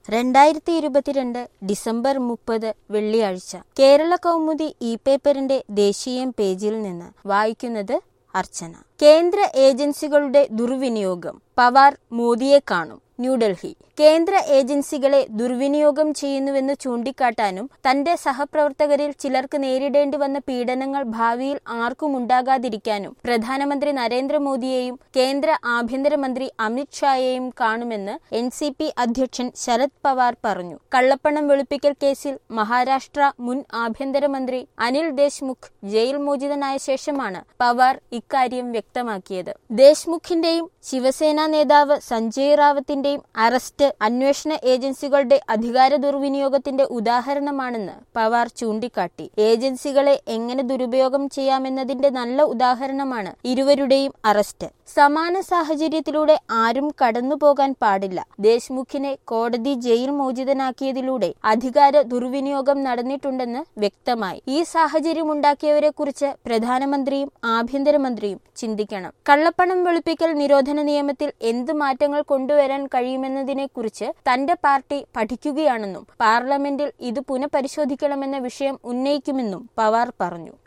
രണ്ടായിരത്തി ഇരുപത്തിരണ്ട് ഡിസംബർ മുപ്പത് വെള്ളിയാഴ്ച കേരള കൗമുദി ഇ പേപ്പറിന്റെ ദേശീയം പേജിൽ നിന്ന് വായിക്കുന്നത് അർച്ചന കേന്ദ്ര ഏജൻസികളുടെ ദുർവിനിയോഗം പവാർ മോദിയെ കാണും ന്യൂഡൽഹി കേന്ദ്ര ഏജൻസികളെ ദുർവിനിയോഗം ചെയ്യുന്നുവെന്ന് ചൂണ്ടിക്കാട്ടാനും തന്റെ സഹപ്രവർത്തകരിൽ ചിലർക്ക് നേരിടേണ്ടി വന്ന പീഡനങ്ങൾ ഭാവിയിൽ ആർക്കും ഉണ്ടാകാതിരിക്കാനും പ്രധാനമന്ത്രി നരേന്ദ്രമോദിയെയും കേന്ദ്ര ആഭ്യന്തരമന്ത്രി അമിത് ഷായെയും കാണുമെന്ന് എൻ സി പി അധ്യക്ഷൻ ശരത് പവാർ പറഞ്ഞു കള്ളപ്പണം വെളുപ്പിക്കൽ കേസിൽ മഹാരാഷ്ട്ര മുൻ ആഭ്യന്തരമന്ത്രി അനിൽ ദേശ്മുഖ് ജയിൽ മോചിതനായ ശേഷമാണ് പവാർ ഇക്കാര്യം വ്യക്തമാക്കിയത് ദേശ്മുഖിന്റെയും ശിവസേന നേതാവ് സഞ്ജയ് റാവത്തിന്റെയും അറസ്റ്റ് അന്വേഷണ ഏജൻസികളുടെ അധികാര ദുർവിനിയോഗത്തിന്റെ ഉദാഹരണമാണെന്ന് പവാർ ചൂണ്ടിക്കാട്ടി ഏജൻസികളെ എങ്ങനെ ദുരുപയോഗം ചെയ്യാമെന്നതിന്റെ നല്ല ഉദാഹരണമാണ് ഇരുവരുടെയും അറസ്റ്റ് സമാന സാഹചര്യത്തിലൂടെ ആരും കടന്നുപോകാൻ പാടില്ല ദേശ്മുഖിനെ കോടതി ജയിൽ മോചിതനാക്കിയതിലൂടെ അധികാര ദുർവിനിയോഗം നടന്നിട്ടുണ്ടെന്ന് വ്യക്തമായി ഈ സാഹചര്യമുണ്ടാക്കിയവരെ കുറിച്ച് പ്രധാനമന്ത്രിയും ആഭ്യന്തരമന്ത്രിയും ചിന്തിക്കണം കള്ളപ്പണം വെളുപ്പിക്കൽ നിരോധന നിയമത്തിൽ എന്ത് മാറ്റങ്ങൾ കൊണ്ടുവരാൻ കഴിയുമെന്നതിനെക്കുറിച്ച് തന്റെ പാർട്ടി പഠിക്കുകയാണെന്നും പാർലമെന്റിൽ ഇത് പുനഃപരിശോധിക്കണമെന്ന വിഷയം ഉന്നയിക്കുമെന്നും പവാർ പറഞ്ഞു